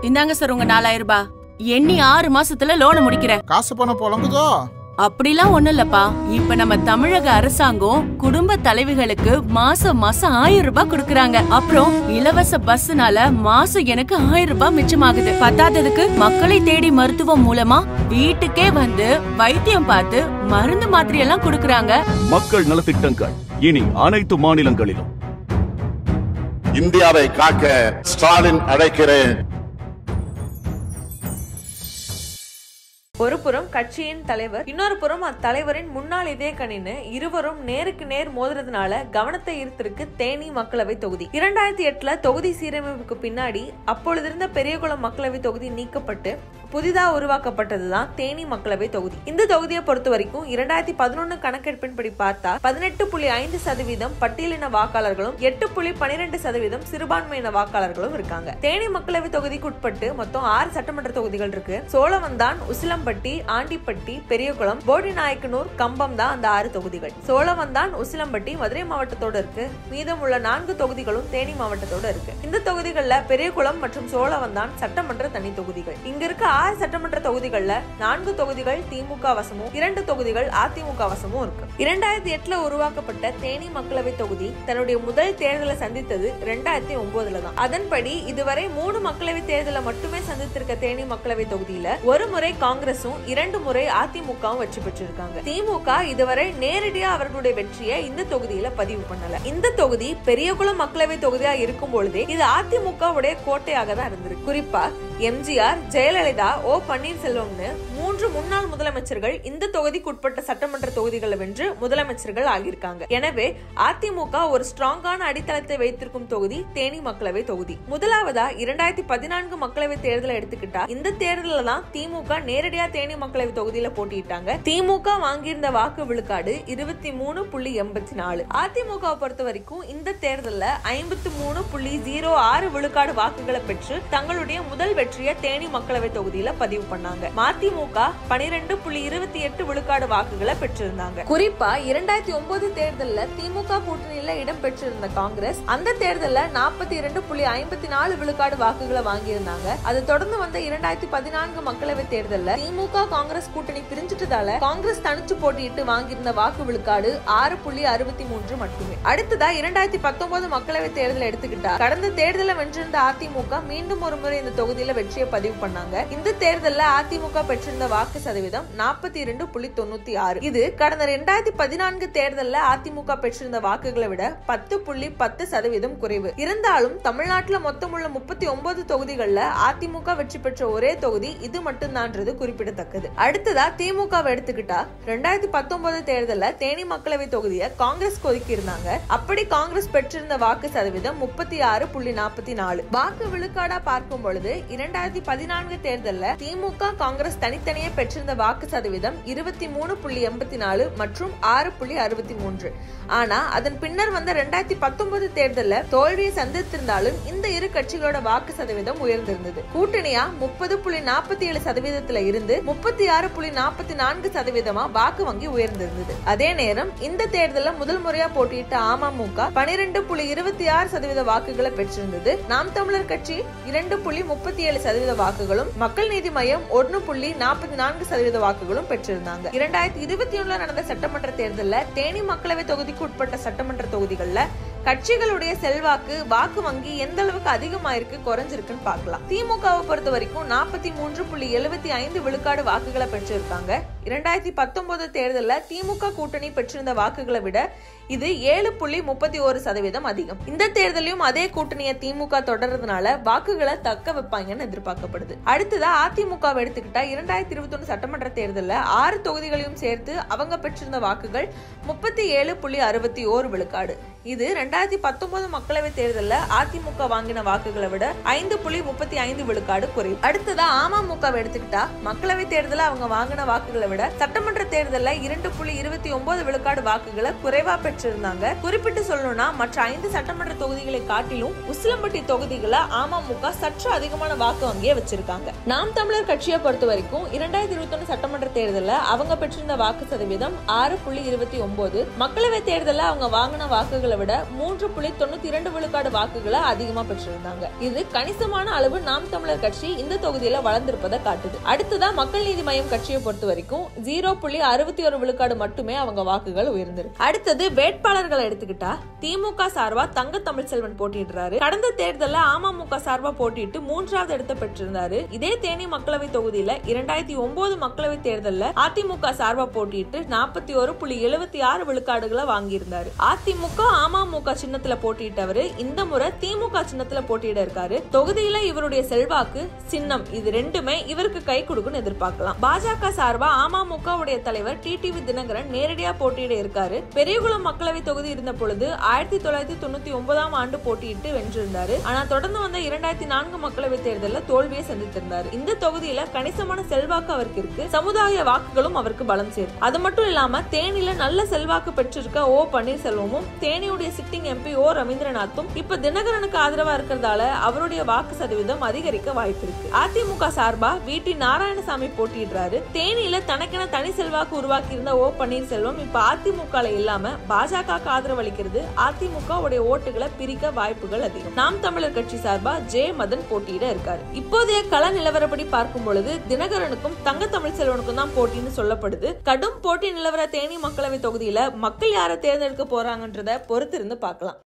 இந்தாங்க சார் உங்க நாலாயிரம் ரூபாய் எண்ணி ஆறு மாசத்துல லோனை முடிக்கிறேன் காசு பணம் புலங்குதோ அப்படிலாம் ஒண்ணும் இல்லப்பா இப்ப நம்ம தமிழக அரசாங்கம் குடும்ப தலைவிகளுக்கு மாசம் மாசம் ஆயிரம் ரூபாய் கொடுக்கறாங்க அப்புறம் இலவச பஸ்னால மாசம் எனக்கு ஆயிரம் ரூபாய் மிச்சமாகுது பத்தாததுக்கு மக்களை தேடி மருத்துவம் மூலமா வீட்டுக்கே வந்து வைத்தியம் பார்த்து மருந்து மாத்திரை எல்லாம் கொடுக்கறாங்க மக்கள் நலத்திட்டங்கள் இனி அனைத்து மாநிலங்களிலும் இந்தியாவை காக்க ஸ்டாலின் அழைக்கிறேன் ஒரு புறம் கட்சியின் தலைவர் இன்னொரு புறம் அத்தலைவரின் முன்னாள் இதயக்கணின்னு இருவரும் நேருக்கு நேர் மோதுறதுனால கவனத்தை ஈர்த்திருக்கு தேனி மக்களவை தொகுதி இரண்டாயிரத்தி எட்டுல தொகுதி சீரமைப்புக்கு பின்னாடி அப்பொழுது இருந்த பெரியகுளம் மக்களவை தொகுதி நீக்கப்பட்டு புதிதா உருவாக்கப்பட்டதுதான் தேனி மக்களவை தொகுதி இந்த தொகுதியை பொறுத்த வரைக்கும் இரண்டாயிரத்தி பதினொன்னு கணக்கெடுப்பின்படி பார்த்தா பதினெட்டு புள்ளி ஐந்து சதவீதம் பட்டியலின வாக்காளர்களும் எட்டு புள்ளி பனிரெண்டு சதவீதம் சிறுபான்மையின வாக்காளர்களும் இருக்காங்க தேனி மக்களவை தொகுதிக்கு உட்பட்டு மொத்தம் ஆறு சட்டமன்ற தொகுதிகள் இருக்கு சோழவந்தான் உசிலம்பட்டி ஆண்டிப்பட்டி பெரியகுளம் போடிநாயக்கனூர் கம்பம் தான் அந்த ஆறு தொகுதிகள் சோழவந்தான் உசிலம்பட்டி மதுரை மாவட்டத்தோட இருக்கு மீதம் உள்ள நான்கு தொகுதிகளும் தேனி மாவட்டத்தோட இருக்கு இந்த தொகுதிகள்ல பெரியகுளம் மற்றும் சோழவந்தான் சட்டமன்ற தனி தொகுதிகள் இங்க இருக்க ஆறு சட்டமன்ற தொகுதிகள்ல நான்கு தொகுதிகள் திமுக வசமும் இரண்டு தொகுதிகள் அதிமுக வசமும் இருக்கு இரண்டாயிரத்தி எட்டுல உருவாக்கப்பட்ட தேனி மக்களவை தொகுதி தன்னுடைய முதல் தேர்தலை சந்தித்தது ரெண்டாயிரத்தி ஒன்பதுல தான் அதன்படி இதுவரை மூணு மக்களவை தேர்தலை மட்டுமே சந்தித்திருக்க தேனி மக்களவை தொகுதியில ஒரு முறை காங்கிரசும் இரண்டு முறை அதிமுகவும் வெற்றி பெற்றிருக்காங்க திமுக இதுவரை நேரடியா அவர்களுடைய வெற்றியை இந்த தொகுதியில பதிவு பண்ணல இந்த தொகுதி பெரியகுளம் மக்களவை தொகுதியா இருக்கும் பொழுதே இது அதிமுகவுடைய கோட்டையாக தான் இருந்திருக்கு குறிப்பா எம்ஜிஆர் ஜெயலலிதா ஓ பன்னீர்செல்வம்னு மூன்று முன்னாள் முதலமைச்சர்கள் இந்த தொகுதிக்கு உட்பட்ட சட்டமன்ற தொகுதிகளை வென்று முதலமைச்சர்கள் ஆகியிருக்காங்க எனவே அதிமுக ஒரு ஸ்ட்ராங்கான அடித்தளத்தை வைத்திருக்கும் தொகுதி தேனி மக்களவை தொகுதி முதலாவதா இரண்டாயிரத்தி பதினான்கு மக்களவை தேர்தலை எடுத்துக்கிட்டா இந்த தேர்தலில் தான் திமுக நேரடியா தேனி மக்களவை தொகுதியில போட்டியிட்டாங்க திமுக வாங்கியிருந்த வாக்கு விழுக்காடு இருபத்தி மூணு புள்ளி எண்பத்தி நாலு அதிமுக பொறுத்த வரைக்கும் இந்த தேர்தல்ல ஐம்பத்தி மூணு புள்ளி ஜீரோ ஆறு விழுக்காடு வாக்குகளை பெற்று தங்களுடைய முதல் வெற்றியை தேனி மக்களவை தொகுதியில பதிவு பண்ணாங்க மதிமுக பனிரெண்டு புள்ளி இருபத்தி எட்டு விழுக்காடு வாக்குகளை பெற்றிருந்தாங்க குறிப்பா இரண்டாயிரத்தி ஒன்பது தேர்தல்ல திமுக கூட்டணியில இடம் பெற்றிருந்த காங்கிரஸ் அந்த தேர்தல்ல நாற்பத்தி இரண்டு புள்ளி ஐம்பத்தி நாலு விழுக்காடு வாக்குகளை வாங்கியிருந்தாங்க அதை தொடர்ந்து வந்த இரண்டாயிரத்தி பதினான்கு மக்களவை தேர்தல்ல திமுக காங்கிரஸ் கூட்டணி பிரிஞ்சிட்டதால காங்கிரஸ் தனிச்சு போட்டியிட்டு வாங்கியிருந்த வாக்கு விழுக்காடு ஆறு புள்ளி அறுபத்தி மூன்று மட்டுமே அடுத்ததா இரண்டாயிரத்தி பத்தொன்பது மக்களவை தேர்தலை எடுத்துக்கிட்டா கடந்த தேர்தலை வென்றிருந்த அதிமுக மீண்டும் ஒரு முறை இந்த தொகுதியில வெற்றியை பதிவு பண்ணாங்க இந்த தேர்தல்ல அதிமுக பெற்றிருந்த வாக்கு சதவீதம் நாற்பத்தி இரண்டு புள்ளி தொண்ணூத்தி ஆறு இது கடந்த இரண்டாயிரத்தி பதினான்கு தேர்தல்ல அதிமுக பெற்றிருந்த வாக்குகளை விட பத்து புள்ளி பத்து சதவீதம் குறைவு இருந்தாலும் தமிழ்நாட்டுல மொத்தம் உள்ள முப்பத்தி ஒன்பது தொகுதிகள்ல அதிமுக வெற்றி பெற்ற ஒரே தொகுதி இது மட்டும்தான்றது குறிப்பிடத்தக்கது அடுத்ததா திமுக எடுத்துக்கிட்டா ரெண்டாயிரத்தி பத்தொன்பது தேர்தல்ல தேனி மக்களவை தொகுதியை காங்கிரஸ் ஒதுக்கி இருந்தாங்க அப்படி காங்கிரஸ் பெற்றிருந்த வாக்கு சதவீதம் முப்பத்தி ஆறு புள்ளி நாற்பத்தி நாலு வாக்கு விழுக்காடா பார்க்கும் பொழுது இரண்டாயிரத்தி பதினான்கு தேர்தல்ல திமுக காங்கிரஸ் தனித்தனியே பெற்றிருந்த வாக்கு சதவீதம் இருபத்தி மூணு புள்ளி எண்பத்தி நாலு மற்றும் ஆறு புள்ளி அறுபத்தி மூன்று ஆனா அதன் பின்னர் வந்த ரெண்டாயிரத்தி பத்தொன்பது தேர்தல்ல தோல்வியை சந்தித்திருந்தாலும் இந்த இரு கட்சிகளோட வாக்கு சதவீதம் உயர்ந்திருந்தது கூட்டணியா முப்பது புள்ளி நாற்பத்தி ஏழு சதவீதத்துல இருந்து முப்பத்தி ஆறு புள்ளி நாற்பத்தி நான்கு சதவீதமா வாக்கு வங்கி உயர்ந்திருந்தது அதே நேரம் இந்த தேர்தலில் முதல் முறையா போட்டியிட்ட அமமுக பனிரெண்டு புள்ளி இருபத்தி ஆறு சதவீத வாக்குகளை பெற்றிருந்தது நாம் தமிழர் கட்சி இரண்டு புள்ளி முப்பத்தி ஏழு சதவீத வாக்குகளும் மக்கள் நீதி மையம் ஒன்னு புள்ளி நாற்பத்தி நான்கு சதவீத வாக்குகளும் பெற்றிருந்தாங்க இரண்டாயிரத்தி இருபத்தி ஒண்ணுல நடந்த சட்டமன்ற தேர்தலில் தேனி மக்களவை தொகுதிக்கு உட்பட்ட சட்டமன்ற தொகுதிகள்ல கட்சிகளுடைய செல்வாக்கு வாக்கு வங்கி எந்த அளவுக்கு அதிகமாயிருக்கு குறைஞ்சிருக்குன்னு பார்க்கலாம் திமுகவை பொறுத்த வரைக்கும் நாற்பத்தி மூன்று புள்ளி எழுபத்தி ஐந்து விழுக்காடு வாக்குகளை பெற்றிருக்காங்க இரண்டாயிரத்தி பத்தொன்பது தேர்தலில் திமுக கூட்டணி பெற்றிருந்த வாக்குகளை விட இது ஏழு புள்ளி முப்பத்தி ஒரு சதவீதம் அதிகம் இந்த தேர்தலையும் அதே கூட்டணியை திமுக தொடர்றதுனால வாக்குகளை தக்க வைப்பாங்கன்னு எதிர்பார்க்கப்படுது அடுத்ததா அதிமுக எடுத்துக்கிட்டா இரண்டாயிரத்தி இருபத்தி ஒன்று சட்டமன்ற தேர்தலில் ஆறு தொகுதிகளையும் சேர்த்து அவங்க பெற்றிருந்த வாக்குகள் முப்பத்தி ஏழு புள்ளி அறுபத்தி ஓரு விழுக்காடு இது ரெண்டாயிரத்தி பத்தொன்பது மக்களவை தேர்தலில் அதிமுக வாங்கின வாக்குகளை விட ஐந்து புள்ளி முப்பத்தி ஐந்து விழுக்காடு குறைவு அடுத்ததா அமமுக எடுத்துக்கிட்டா மக்களவை தேர்தலில் அவங்க வாங்கின வாக்குகளை விட சட்டமன்ற தேர்தலில் இரண்டு புள்ளி இருபத்தி ஒன்பது விழுக்காடு வாக்குகளை குறைவா பெற்று பெற்றிருந்தாங்க குறிப்பிட்டு சொல்லணும்னா மற்ற ஐந்து சட்டமன்ற தொகுதிகளை காட்டிலும் உசிலம்பட்டி தொகுதிகளை அமமுக சற்று அதிகமான வாக்கு வங்கியை வச்சிருக்காங்க நாம் தமிழர் கட்சியை பொறுத்த வரைக்கும் இரண்டாயிரத்தி இருபத்தி ஒண்ணு சட்டமன்ற தேர்தலில் அவங்க பெற்றிருந்த வாக்கு சதவீதம் ஆறு புள்ளி இருபத்தி ஒன்பது மக்களவை தேர்தலில் அவங்க வாங்கின வாக்குகளை விட மூன்று புள்ளி தொண்ணூத்தி இரண்டு விழுக்காடு வாக்குகளை அதிகமா பெற்றிருந்தாங்க இது கணிசமான அளவு நாம் தமிழர் கட்சி இந்த தொகுதியில வளர்ந்திருப்பதை காட்டுது அடுத்ததா மக்கள் நீதி மய்யம் கட்சியை பொறுத்த வரைக்கும் ஜீரோ புள்ளி அறுபத்தி ஒரு விழுக்காடு மட்டுமே அவங்க வாக்குகள் உயர்ந்திருக்கு அடுத்தது வேட்பாளர்களை எடுத்துக்கிட்டா திமுக சார்பா தங்க தமிழ்செல்வன் போட்டியிடுறாரு கடந்த தேர்தலில் அமமுக சார்பா போட்டியிட்டு மூன்றாவது இடத்தை பெற்றிருந்தாரு இதே தேனி மக்களவை தொகுதியில இரண்டாயிரத்தி ஒன்பது மக்களவை தேர்தலில் அதிமுக சார்பா போட்டியிட்டு நாற்பத்தி ஒரு புள்ளி எழுபத்தி ஆறு விழுக்காடுகளை வாங்கியிருந்தாரு அதிமுக அமமுக சின்னத்துல போட்டியிட்டவரு இந்த முறை திமுக சின்னத்துல போட்டியிட இருக்காரு தொகுதியில இவருடைய செல்வாக்கு சின்னம் இது ரெண்டுமே இவருக்கு கை கொடுக்குன்னு எதிர்பார்க்கலாம் பாஜக சார்பா அமமுக உடைய தலைவர் டிடிவி தினகரன் நேரடியா போட்டியிட இருக்காரு பெரியகுளம் மக்களவை தொகுதி இருந்த பொழுது ஆயிரத்தி தொள்ளாயிரத்தி தொண்ணூத்தி ஒன்பதாம் ஆண்டு போட்டியிட்டு வென்றிருந்தாரு ஆனா தொடர்ந்து வந்த இரண்டாயிரத்தி நான்கு மக்களவை தேர்தலில் தோல்வியை சந்தித்திருந்தாரு இந்த தொகுதியில கணிசமான செல்வாக்கு அவருக்கு இருக்கு சமுதாய வாக்குகளும் அவருக்கு பலம் சேரும் அது மட்டும் இல்லாம தேனியில நல்ல செல்வாக்கு பெற்றிருக்க ஓ பன்னீர்செல்வமும் தேனியுடைய சிட்டிங் எம்பி ஓ ரவீந்திரநாத்தும் இப்ப தினகரனுக்கு ஆதரவா இருக்கிறதால அவருடைய வாக்கு சதவீதம் அதிகரிக்க வாய்ப்பு இருக்கு அதிமுக சார்பா வீட்டி நாராயணசாமி போட்டியிடுறாரு தேனியில தனக்கென தனி செல்வாக்கு உருவாக்கி இருந்த ஓ பன்னீர்செல்வம் இப்ப அதிமுக இல்லாம பாஜக ஆதரவு அளிக்கிறது அதிமுக உடைய ஓட்டுகளை பிரிக்க வாய்ப்புகள் அதிகம் நாம் தமிழர் கட்சி சார்பா ஜே மதன் போட்டியிட இருக்காரு இப்போதைய கள நிலவரப்படி பார்க்கும் பொழுது தினகரனுக்கும் தங்க தமிழ்செல்வனுக்கும் தான் போட்டின்னு சொல்லப்படுது கடும் போட்டி நிலவர தேனி மக்களவை தொகுதியில மக்கள் யாரை தேர்ந்தெடுக்க போறாங்கன்றத பொறுத்திருந்து பார்க்கலாம்